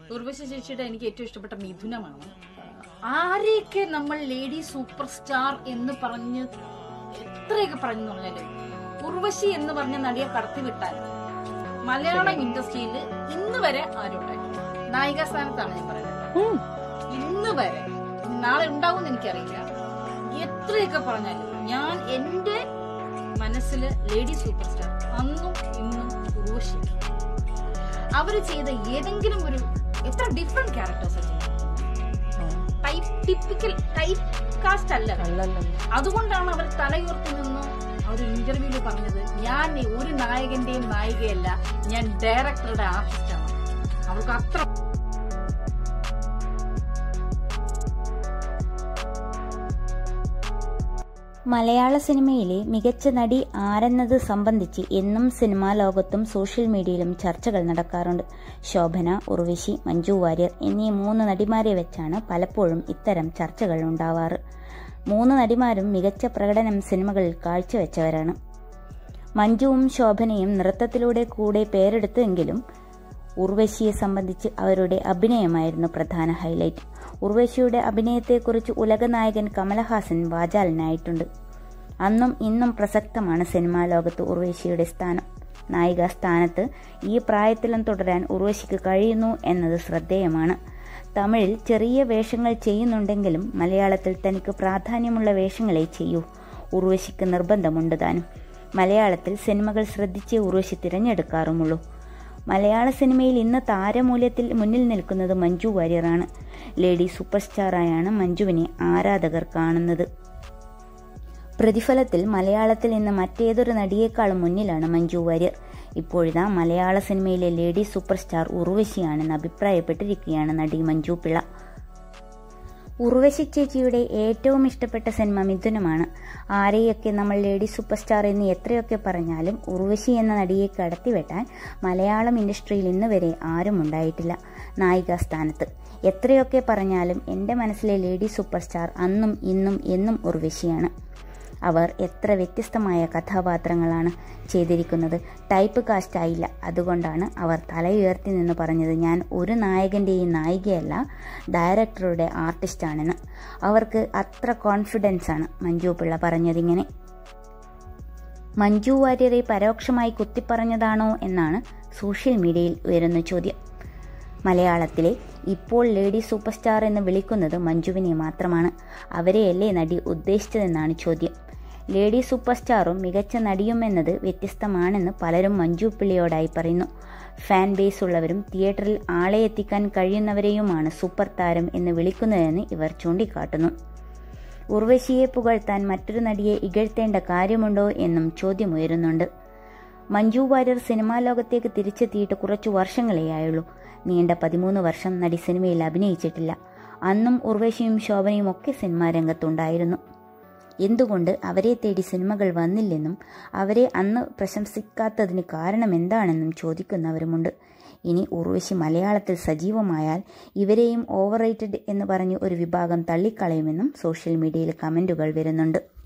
ഉർവശി ചേച്ചിയുടെ എനിക്ക് ഏറ്റവും ഇഷ്ടപ്പെട്ട മിഥുനമാണ് ആരെയൊക്കെ നമ്മൾ ലേഡി സൂപ്പർ സ്റ്റാർ എന്ന് പറഞ്ഞ് എത്രയൊക്കെ പറഞ്ഞു പറഞ്ഞാല് ഉർവശി എന്ന് പറഞ്ഞ നടിയെ കടത്തിവിട്ടാൽ മലയാളം ഇൻഡസ്ട്രിയിൽ ഇന്ന് വരെ ആരുണ്ടായിട്ടില്ല നായിക സ്ഥാനത്താണ് ഞാൻ പറയുന്നത് ഇന്ന് വരെ നാളെ ഉണ്ടാവും എനിക്കറിയില്ല എത്രയൊക്കെ പറഞ്ഞാലും ഞാൻ എന്റെ മനസ്സില് ലേഡി സൂപ്പർ സ്റ്റാർ അന്നും ഇന്നും ഉർവശി അവര് ചെയ്ത ഏതെങ്കിലും ഒരു എത്ര different characters type typical typecast അല്ല അല്ലല്ലോ അതുകൊണ്ടാണ് അവർ തലയുയർത്തി നിന്ന് ഒരു ഇന്റർവ്യൂല് പറഞ്ഞത് ഞാൻ ഒരു നായകന്റെയും നായികയല്ല ഞാൻ ഡയറക്ടറുടെ ആർട്ടിസ്റ്റാണ് അവർക്ക് അത്ര മലയാള സിനിമയിലെ മികച്ച നടി ആരെന്നത് സംബന്ധിച്ച് എന്നും സിനിമാ ലോകത്തും സോഷ്യൽ മീഡിയയിലും ചർച്ചകൾ നടക്കാറുണ്ട് ശോഭന ഉർവശി മഞ്ജു വാര്യർ എന്നീ മൂന്ന് നടിമാരെ വെച്ചാണ് പലപ്പോഴും ഇത്തരം ചർച്ചകൾ ഉണ്ടാവാറ് മൂന്ന് നടിമാരും മികച്ച പ്രകടനം സിനിമകളിൽ കാഴ്ചവെച്ചവരാണ് മഞ്ജുവും ശോഭനയും നൃത്തത്തിലൂടെ കൂടെ പേരെടുത്തെങ്കിലും ഉർവശിയെ സംബന്ധിച്ച് അവരുടെ അഭിനയമായിരുന്നു പ്രധാന ഹൈലൈറ്റ് ഉർവശിയുടെ അഭിനയത്തെക്കുറിച്ച് ഉലകനായകൻ കമലഹാസൻ വാചാലനായിട്ടുണ്ട് അന്നും ഇന്നും പ്രസക്തമാണ് സിനിമാ ലോകത്ത് ഉർവശിയുടെ സ്ഥാനം നായിക സ്ഥാനത്ത് ഈ പ്രായത്തിലും തുടരാൻ ഉർവശിക്ക് കഴിയുന്നു എന്നത് ശ്രദ്ധേയമാണ് തമിഴിൽ ചെറിയ വേഷങ്ങൾ ചെയ്യുന്നുണ്ടെങ്കിലും മലയാളത്തിൽ തനിക്ക് പ്രാധാന്യമുള്ള വേഷങ്ങളെ ചെയ്യൂ ഉർവശിക്ക് നിർബന്ധമുണ്ട് താനും മലയാളത്തിൽ സിനിമകൾ ശ്രദ്ധിച്ചേ ഉർവശി തിരഞ്ഞെടുക്കാറുമുള്ളൂ മലയാള സിനിമയിൽ ഇന്ന് താരമൂല്യത്തിൽ മുന്നിൽ നിൽക്കുന്നത് മഞ്ജു വാര്യറാണ് ലേഡി സൂപ്പർ സ്റ്റാറായാണ് മഞ്ജുവിനെ ആരാധകർ കാണുന്നത് പ്രതിഫലത്തിൽ മലയാളത്തിൽ ഇന്ന് മറ്റേതൊരു നടിയേക്കാളും മുന്നിലാണ് മഞ്ജു വാര്യർ ഇപ്പോഴിതാ മലയാള സിനിമയിലെ ലേഡി സൂപ്പർ സ്റ്റാർ ഉർവശിയാണെന്ന് അഭിപ്രായപ്പെട്ടിരിക്കുകയാണ് നടി മഞ്ജു പിള്ള ഉർവശി ചേച്ചിയുടെ ഏറ്റവും ഇഷ്ടപ്പെട്ട സിനിമ മിഥുനമാണ് ആരെയൊക്കെ നമ്മൾ ലേഡി സൂപ്പർ സ്റ്റാർ എന്ന് എത്രയൊക്കെ പറഞ്ഞാലും ഉർവശി എന്ന നടിയെ കടത്തിവെട്ടാൻ മലയാളം ഇൻഡസ്ട്രിയിൽ ഇന്ന് വരെ ആരും ഉണ്ടായിട്ടില്ല നായികാ സ്ഥാനത്ത് എത്രയൊക്കെ പറഞ്ഞാലും എൻ്റെ മനസ്സിലെ ലേഡി സൂപ്പർ സ്റ്റാർ അന്നും ഇന്നും എന്നും ഉർവശിയാണ് അവർ എത്ര വ്യത്യസ്തമായ കഥാപാത്രങ്ങളാണ് ചെയ്തിരിക്കുന്നത് ടൈപ്പ് കാസ്റ്റ് ആയില്ല അതുകൊണ്ടാണ് അവർ തലയുയർത്തി നിന്ന് പറഞ്ഞത് ഞാൻ ഒരു നായകൻ്റെയും നായികയല്ല ഡയറക്ടറുടെ ആർട്ടിസ്റ്റാണെന്ന് അവർക്ക് അത്ര കോൺഫിഡൻസ് ആണ് മഞ്ജു പിള്ള പറഞ്ഞതിങ്ങനെ മഞ്ജു വാര്യരെ പരോക്ഷമായി കുത്തിപ്പറഞ്ഞതാണോ എന്നാണ് സോഷ്യൽ മീഡിയയിൽ ഉയരുന്ന ചോദ്യം മലയാളത്തിലെ ഇപ്പോൾ ലേഡി സൂപ്പർ സ്റ്റാർ എന്ന് വിളിക്കുന്നത് മഞ്ജുവിനെ മാത്രമാണ് അവരെയല്ലേ നടി ഉദ്ദേശിച്ചതെന്നാണ് ചോദ്യം ലേഡി സൂപ്പർ സ്റ്റാറും മികച്ച നടിയും എന്നത് വ്യത്യസ്തമാണെന്ന് പലരും മഞ്ജു പിള്ളിയോടായി പറയുന്നു ഫാൻ ബേസ് ഉള്ളവരും തിയേറ്ററിൽ ആളെ എത്തിക്കാൻ കഴിയുന്നവരെയുമാണ് സൂപ്പർ താരം എന്ന് വിളിക്കുന്നതെന്ന് ഇവർ ചൂണ്ടിക്കാട്ടുന്നു ഉർവശിയെ പുകഴ്ത്താൻ മറ്റൊരു നടിയെ ഇകഴ്ത്തേണ്ട കാര്യമുണ്ടോ എന്നും ചോദ്യമുയരുന്നുണ്ട് മഞ്ജു വാര്യർ സിനിമാ ലോകത്തേക്ക് തിരിച്ചെത്തിയിട്ട് കുറച്ചു വർഷങ്ങളെയായുള്ളൂ നീണ്ട പതിമൂന്ന് വർഷം നടി സിനിമയിൽ അഭിനയിച്ചിട്ടില്ല അന്നും ഉർവശിയും ശോഭനയും ഒക്കെ സിനിമാ രംഗത്തുണ്ടായിരുന്നു എന്തുകൊണ്ട് അവരെ തേടി സിനിമകൾ വന്നില്ലെന്നും അവരെ അന്ന് പ്രശംസിക്കാത്തതിന് കാരണം എന്താണെന്നും ചോദിക്കുന്നവരുമുണ്ട് ഇനി ഉർവശി മലയാളത്തിൽ സജീവമായാൽ ഇവരെയും ഓവർ റേറ്റഡ് എന്ന് പറഞ്ഞ് ഒരു വിഭാഗം തള്ളിക്കളയുമെന്നും സോഷ്യൽ മീഡിയയിൽ കമൻറ്റുകൾ വരുന്നുണ്ട്